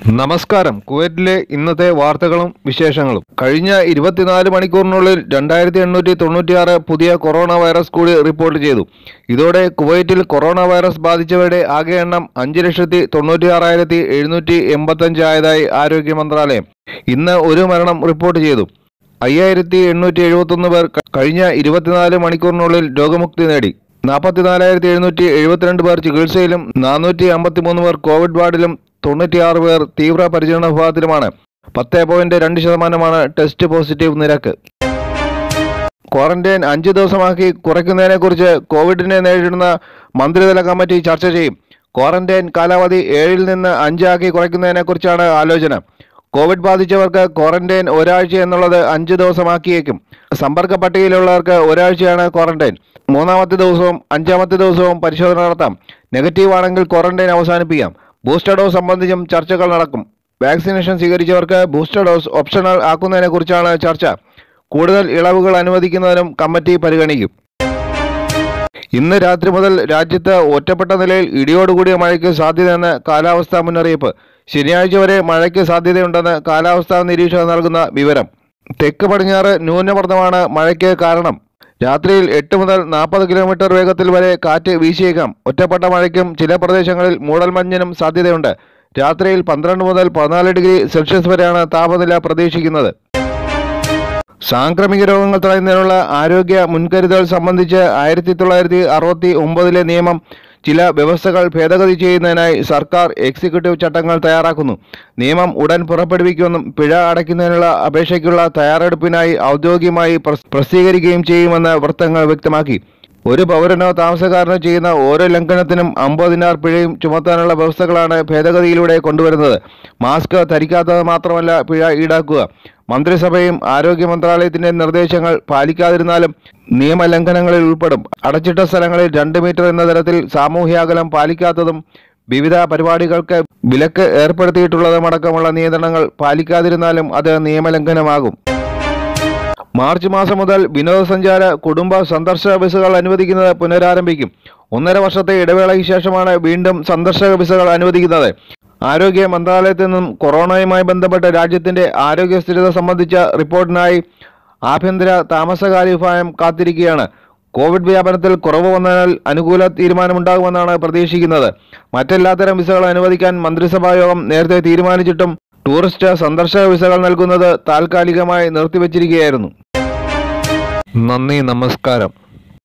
നമസ്കാരം കുവൈറ്റിലെ ഇന്നത്തെ വാർത്തകളും വിശേഷങ്ങളും കഴിഞ്ഞ ഇരുപത്തിനാല് മണിക്കൂറിനുള്ളിൽ രണ്ടായിരത്തി എണ്ണൂറ്റി തൊണ്ണൂറ്റിയാറ് പുതിയ കൊറോണ വൈറസ് കൂടി റിപ്പോർട്ട് ചെയ്തു ഇതോടെ കുവൈറ്റിൽ കൊറോണ വൈറസ് ബാധിച്ചവരുടെ ആകെ എണ്ണം അഞ്ച് ലക്ഷത്തി തൊണ്ണൂറ്റിയാറായിരത്തി എഴുന്നൂറ്റി എൺപത്തഞ്ച് ആയതായി ആരോഗ്യ മന്ത്രാലയം ഇന്ന് ഒരു മരണം റിപ്പോർട്ട് ചെയ്തു അയ്യായിരത്തി എണ്ണൂറ്റി എഴുപത്തൊന്ന് പേർ ക- കഴിഞ്ഞ ഇരുപത്തിനാല് മണിക്കൂറിനുള്ളിൽ രോഗമുക്തി നേടി നാൽപ്പത്തിനാലായിരത്തി എഴുന്നൂറ്റി എഴുപത്തിരണ്ട് പേർ ചികിത്സയിലും നാനൂറ്റി അമ്പത്തിമൂന്ന് പേർ കോവിഡ് വാർഡിലും തൊണ്ണൂറ്റിയാറ് പേർ തീവ്ര പരിചരണ വിഭാഗത്തിലുമാണ് പത്ത് പോയിന്റ് രണ്ട് ശതമാനമാണ് ടെസ്റ്റ് പോസിറ്റീവ് നിരക്ക് ക്വാറന്റൈൻ അഞ്ച് ദിവസമാക്കി കുറയ്ക്കുന്നതിനെക്കുറിച്ച് കോവിഡിനെ നേരിടുന്ന മന്ത്രിതല കമ്മിറ്റി ചർച്ച ചെയ്യും ക്വാറന്റൈൻ കാലാവധി ഏഴിൽ നിന്ന് അഞ്ചാക്കി കുറയ്ക്കുന്നതിനെക്കുറിച്ചാണ് ആലോചന കോവിഡ് ബാധിച്ചവർക്ക് ക്വാറന്റൈൻ ഒരാഴ്ച എന്നുള്ളത് അഞ്ച് ദിവസമാക്കിയേക്കും സമ്പർക്ക പട്ടികയിലുള്ളവർക്ക് ഒരാഴ്ചയാണ് ക്വാറന്റൈൻ മൂന്നാമത്തെ ദിവസവും അഞ്ചാമത്തെ ദിവസവും പരിശോധന നടത്താം നെഗറ്റീവ് ആണെങ്കിൽ ക്വാറന്റൈൻ അവസാനിപ്പിക്കാം ബൂസ്റ്റർ ഡോസ് സംബന്ധിച്ചും ചർച്ചകൾ നടക്കും വാക്സിനേഷൻ സ്വീകരിച്ചവർക്ക് ബൂസ്റ്റർ ഡോസ് ഓപ്ഷണൽ ആക്കുന്നതിനെക്കുറിച്ചാണ് ചർച്ച കൂടുതൽ ഇളവുകൾ അനുവദിക്കുന്നതിനും കമ്മിറ്റി പരിഗണിക്കും ഇന്ന് രാത്രി മുതൽ രാജ്യത്ത് ഒറ്റപ്പെട്ട നിലയിൽ ഇടിയോടുകൂടിയ മഴയ്ക്ക് സാധ്യതയെന്ന് കാലാവസ്ഥാ മുന്നറിയിപ്പ് ശനിയാഴ്ച വരെ മഴയ്ക്ക് സാധ്യതയുണ്ടെന്ന് കാലാവസ്ഥാ നിരീക്ഷകർ നൽകുന്ന വിവരം തെക്ക് പടിഞ്ഞാറ് ന്യൂനമർദ്ദമാണ് മഴയ്ക്ക് കാരണം രാത്രിയിൽ എട്ട് മുതൽ നാൽപ്പത് കിലോമീറ്റർ വേഗത്തിൽ വരെ കാറ്റ് വീശിയേക്കാം ഒറ്റപ്പെട്ട മഴയ്ക്കും ചില പ്രദേശങ്ങളിൽ മൂടൽമഞ്ഞിനും സാധ്യതയുണ്ട് രാത്രിയിൽ പന്ത്രണ്ട് മുതൽ പതിനാല് ഡിഗ്രി സെൽഷ്യസ് വരെയാണ് താപനില പ്രതീക്ഷിക്കുന്നത് സാംക്രമിക രോഗങ്ങൾ തടയുന്നതിനുള്ള ആരോഗ്യ മുൻകരുതൽ സംബന്ധിച്ച് ആയിരത്തി തൊള്ളായിരത്തി അറുപത്തി ഒമ്പതിലെ നിയമം ചില വ്യവസ്ഥകൾ ഭേദഗതി ചെയ്യുന്നതിനായി സർക്കാർ എക്സിക്യൂട്ടീവ് ചട്ടങ്ങൾ തയ്യാറാക്കുന്നു നിയമം ഉടൻ പുറപ്പെടുവിക്കുമെന്നും പിഴ അടയ്ക്കുന്നതിനുള്ള അപേക്ഷയ്ക്കുള്ള തയ്യാറെടുപ്പിനായി ഔദ്യോഗികമായി പ്രസ്- പ്രസിദ്ധീകരിക്കുകയും ചെയ്യുമെന്ന് വൃത്തങ്ങൾ വ്യക്തമാക്കി ഒരു പൗരനോ താമസക്കാരനോ ചെയ്യുന്ന ഓരോ ലംഘനത്തിനും അമ്പത് ദിനാർ പിഴയും ചുമത്താനുള്ള വ്യവസ്ഥകളാണ് ഭേദഗതിയിലൂടെ കൊണ്ടുവരുന്നത് മാസ്ക് ധരിക്കാത്തത് മാത്രമല്ല പിഴ ഈടാക്കുക മന്ത്രിസഭയും ആരോഗ്യ മന്ത്രാലയത്തിന്റെ നിർദ്ദേശങ്ങൾ പാലിക്കാതിരുന്നാലും നിയമലംഘനങ്ങളിൽ ഉൾപ്പെടും അടച്ചിട്ട സ്ഥലങ്ങളിൽ രണ്ട് മീറ്റർ എന്ന തരത്തിൽ സാമൂഹ്യാകലം പാലിക്കാത്തതും വിവിധ പരിപാടികൾക്ക് വിലക്ക് ഏർപ്പെടുത്തിയിട്ടുള്ളതുമടക്കമുള്ള നിയന്ത്രണങ്ങൾ പാലിക്കാതിരുന്നാലും അത് നിയമലംഘനമാകും മാർച്ച് മാസം മുതൽ വിനോദസഞ്ചാര കുടുംബ സന്ദർശക വിസകൾ അനുവദിക്കുന്നത് പുനരാരംഭിക്കും ഒന്നര വർഷത്തെ ഇടവേളയ്ക്ക് ശേഷമാണ് വീണ്ടും സന്ദർശക വിസകൾ അനുവദിക്കുന്നത് ആരോഗ്യ മന്ത്രാലയത്തിൽ നിന്നും കൊറോണയുമായി ബന്ധപ്പെട്ട രാജ്യത്തിന്റെ ആരോഗ്യസ്ഥിരത സംബന്ധിച്ച റിപ്പോർട്ടിനായി ആഭ്യന്തര താമസകാര്യ വിഭാഗം കാത്തിരിക്കുകയാണ് കോവിഡ് വ്യാപനത്തിൽ കുറവ് വന്നതിനാൽ അനുകൂല തീരുമാനമുണ്ടാകുമെന്നാണ് പ്രതീക്ഷിക്കുന്നത് മറ്റെല്ലാത്തരം വിസകൾ അനുവദിക്കാൻ മന്ത്രിസഭാ യോഗം നേരത്തെ തീരുമാനിച്ചിട്ടും ടൂറിസ്റ്റ് സന്ദർശക വിസകൾ നൽകുന്നത് താൽക്കാലികമായി നിർത്തിവച്ചിരിക്കുകയായിരുന്നു നന്ദി നമസ്കാരം